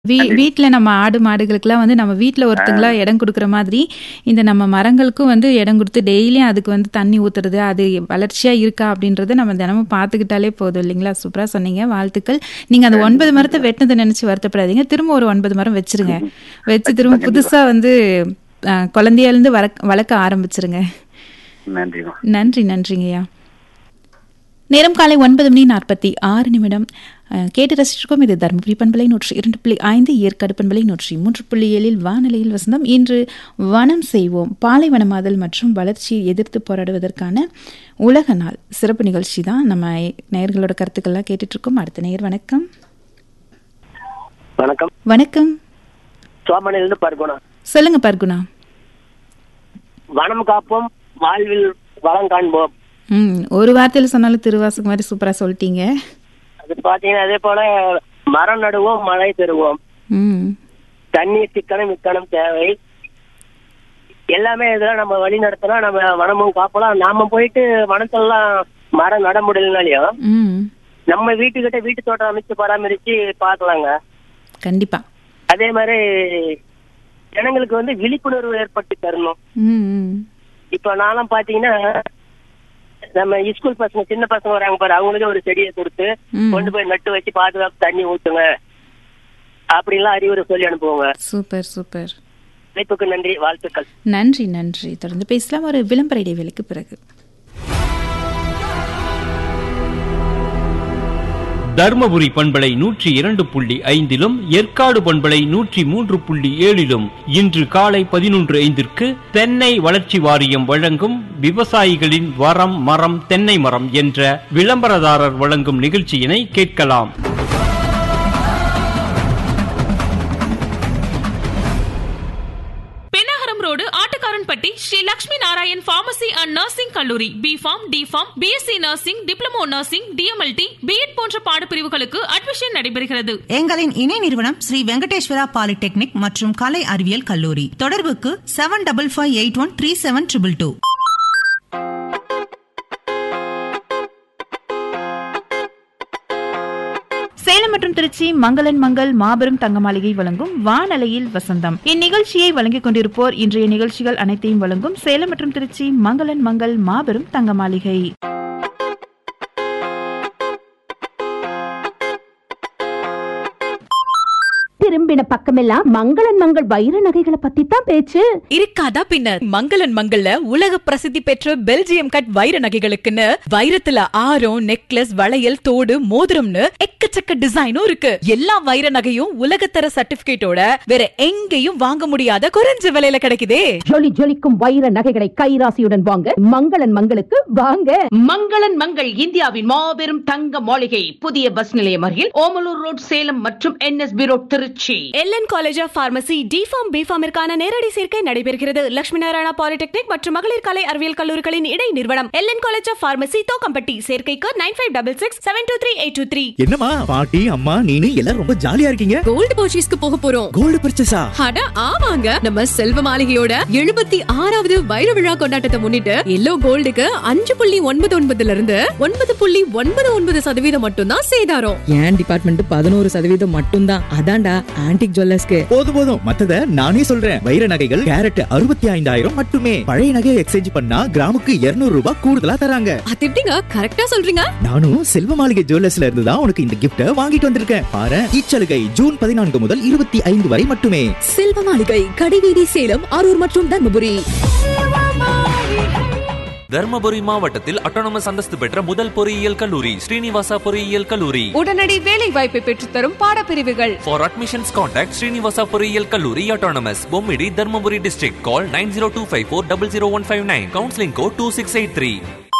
வீ வீட்ல நம்ம ஆடு மாடுகளுக்கெல்லாம் வந்து நம்ம வீட்ல ஒருத்தங்களா இடம் குடுக்குற மாதிரி, இந்த நம்ம மரங்களுக்கும் வந்து இடம் குடுத்து டெய்லியும் அதுக்கு வந்து தண்ணி ஊத்துறது, அது வளர்ச்சியா இருக்கா அப்படின்றத நம்ம தினமும் பார்த்துக்கிட்டாலே போதும் இல்லைங்களா? சூப்பரா சொன்னீங்க. வாழ்த்துக்கள். நீங்க அந்த 9 மரத்த வெட்டுனத நினைச்சு வருத்தப்படாதீங்க. திரும்ப ஒரு 9 மரம் வச்சிருங்க. வச்சு திரும்ப புதுசா வந்து அ குழந்தையா இருந்து வளக் வளர்க்க ஆரம்பிச்சுருங்க. நன்றிம்மா. நன்றி, நன்றிங்கய்யா. நேரம் காலை 9 மணி 46 நிமிடம். அ கேட்டு ரசிச்சிருக்கோம். இது தருமபுரி பண்பலை 102.5 ஏற்காடு பண்பலை 103.7 வானிலையில் வசந்தம். இன்று வனம் செய்வோம் பாலைவனமாதல் மற்றும் வளர்ச்சியை எதிர்த்து போராடுவதற்கான உலக நாள் சிறப்பு நிகழ்ச்சி தான் நம்ம நேயர்களோட கருத்துக்கள்லாம் கேட்டுட்டு இருக்கோம். அடுத்த நேயர் வணக்கம். வணக்கம் வணக்கம். சோமனிலிருந்து பர்குணா சொல்லுங்க பர்குணா. வனம் காப்போம் வாழ்வில் வளம் காண்போம் ம் ஒரு வார்த்தையில சொன்னாலும் திருவாசகம் மாதிரி சூப்பரா சொல்லிட்டீங்க. அது பாத்தீங்கன்னா அதே போல மரம் நடுவோம் மழை பெறுவோம் ம் தண்ணீர் சிக்கனம் இக்கணம் தேவை எல்லாமே இதெல்லாம் நம்ம வழி நடத்தினா நம்ம வனமும் காப்பலாம் நாம போயிட்டு வனத்தெல்லாம் மரம் நட முடியலனாலையும் ம் நம்ம வீட்டுக்கிட்ட வீட்டு தோட்டம் அமைச்சு பராமரிச்சு பார்க்கலாங்க கண்டிப்பா. அதே மாதிரி ஜனங்களுக்கு வந்து விழிப்புணர்வு ஏற்படுத்தி தரணும் ம் ம் இப்ப நான்லாம் பாத்தீங்கன்னா நம்ம ஸ்கூல் பசங்க சின்ன பசங்க வராங்க பாரு அவங்களுக்கு ஒரு செடியை கொடுத்து ம். கொண்டு போய் நட்டு வச்சு பாதுகாப்பு தண்ணி ஊத்துங்க அப்படிலாம் அறிவுரை சொல்லி அனுப்புவோங்க சூப்பர் சூப்பர். அழைப்புக்கு நன்றி வாழ்த்துக்கள் நன்றி நன்றி தொடர்ந்து பேசலாம் ஒரு விளம்பர இடைவேளைக்கு பிறகு தர்மபுரி பண்பலை நூற்றி இரண்டு புள்ளி ஐந்திலும் ஏற்காடு பண்பலை நூற்றி மூன்று புள்ளி ஏழிலும் இன்று காலை பதினொன்று ஐந்திற்கு தென்னை வளர்ச்சி வாரியம் வழங்கும் விவசாயிகளின் வரம் மரம் தென்னை மரம் என்ற விளம்பரதாரர் வழங்கும் நிகழ்ச்சியினை கேட்கலாம் Pennagaram road Attukkaranpatti Sri Lakshmi Narayan pharmacy and nursing கல்லூரி B pharm D pharm B Sc nursing diploma nursing D M L T B Ed போன்ற பாடப்பிரிவுகளுக்கு அட்மிஷன் நடைபெறுகிறது எங்களின் இணை நிறுவனம் ஸ்ரீ வெங்கடேஸ்வரா பாலிடெக்னிக் மற்றும் கலை அறிவியல் கல்லூரி தொடர்புக்கு seven double five eight one three seven triple two Salem மற்றும் திருச்சி மங்களன் மங்கள் மாபெரும் தங்க மாளிகை வழங்கும் வானலையில் வசந்தம் இந்நிகழ்ச்சியை வழங்கிக் கொண்டிருப்போர் இன்றைய நிகழ்ச்சிகள் அனைத்தையும் வழங்கும் சேலம் மற்றும் திருச்சி மங்களன் மங்கள் மாபெரும் தங்க மாளிகை திரும்பின பக்கமெல்லாம் மங்களன் மங்கள் வைர நகைகளை பத்தி தான் பேச்சு இருக்காதா பின்ன மங்களன் மங்கள்ல உலக பிரசித்தி பெற்ற பெல்ஜியம் கட் வைர நகைகளுக்குன்னு வைரத்துல ஆரம் நெக்லஸ் வளையல் தோடு மோதிரம்னு எக்கச்சக்க டிசைனும் இருக்கு எல்லா வைர நகையும் உலகத்தர சர்டிபிகேட்டோட வேற எங்கேயும் வாங்க முடியாத குறைஞ்ச விலையில கிடைக்குதே ஜொலி ஜொலிக்கும் வைர நகைகளை கைராசியுடன் வாங்க மங்களன் மங்களுக்கு வாங்க மங்களன் மங்கள் இந்தியாவின் மாபெரும் தங்க மாளிகை புதிய பஸ் நிலையம் அருகில் ஓமலூர் ரோட் சேலம் மற்றும் N S B road Tiruchi L N college of pharmacy D pharm B ஃபார்மிற்கான நேரடி சேர்க்கை நடைபெறுகிறது லட்சுமி நாராயணா பாலிடெக்னிக் மற்றும் மகளிர் கலை அறிவியல் கல்லூரிகளின் இடை நிறுவனம் L N college of pharmacy Thokkampatti சேர்க்கைக்கு nine five double six seven two three eight two three என்னம்மா பாட்டி அம்மா நீனு எல்லாரும் ரொம்ப ஜாலியா இருக்கீங்க கோல்டு பர்ச்சேஸ்க்கு போக போறோம் கோல்டு பர்ச்சேஸா அட ஆமாங்க நம்ம செல்வ மாளிகையோட எழுபத்தி ஆறாவது வைர விழா கொண்டாட்டத்தை முன்னிட்டு எல்லோ கோல்டுக்கு அஞ்சு புள்ளி ஒன்பது ஒன்பதுல இருந்து ஒன்பது புள்ளி ஒன்பது ஒன்பது சதவீதம் மட்டும்தான் சேதாரம் என் டிபார்ட்மெண்ட் பதினோரு சதவீதம் மட்டும்தான் அதான்டா ஆன்டிக் ஜுவல்லர்ஸ்க்கு போதும் போதும் மத்தத நானே சொல்றேன் வைர நகைகள் கேரட் அறுபத்தி ஐந்தாயிரம் மட்டுமே பழைய நகையை எக்ஸ்சேஞ்ச் பண்ணா கிராமுக்கு 200 ரூபாய் கூடுதலா தராங்க அது எப்படிங்க கரெக்டா சொல்றீங்க நானும் செல்வ மாளிகை ஜுவல்லர்ஸ்ல இருந்து தான் உனக்கு இந்த கிஃப்ட வாங்கிட்டு வந்திருக்கேன் பாரு இச்சலுகை ஜூன் பதினான்கு முதல் இருபத்தி ஐந்து வரை மட்டுமே செல்வ மாளிகை கடைவீதி சேலம் அரூர் மற்றும் தர்மபுரி தர்மபுரி மாவட்டத்தில் அட்டானமஸ் அந்தஸ்து பெற்ற முதல் பொறியியல் கல்லூரி ஸ்ரீனிவாசா பொறியியல் கல்லூரி உடனடி வேலை வாய்ப்பை பெற்றுத்தரும் பாடப்பிரிவுகள் ஃபார் அட்மிஷன்ஸ் கான்டாக்ட் ஸ்ரீனிவாசா பொறியியல் கல்லூரி autonomous Bommidi Dharmapuri district call nine zero two five four double zero one five nine counselling code two six eight three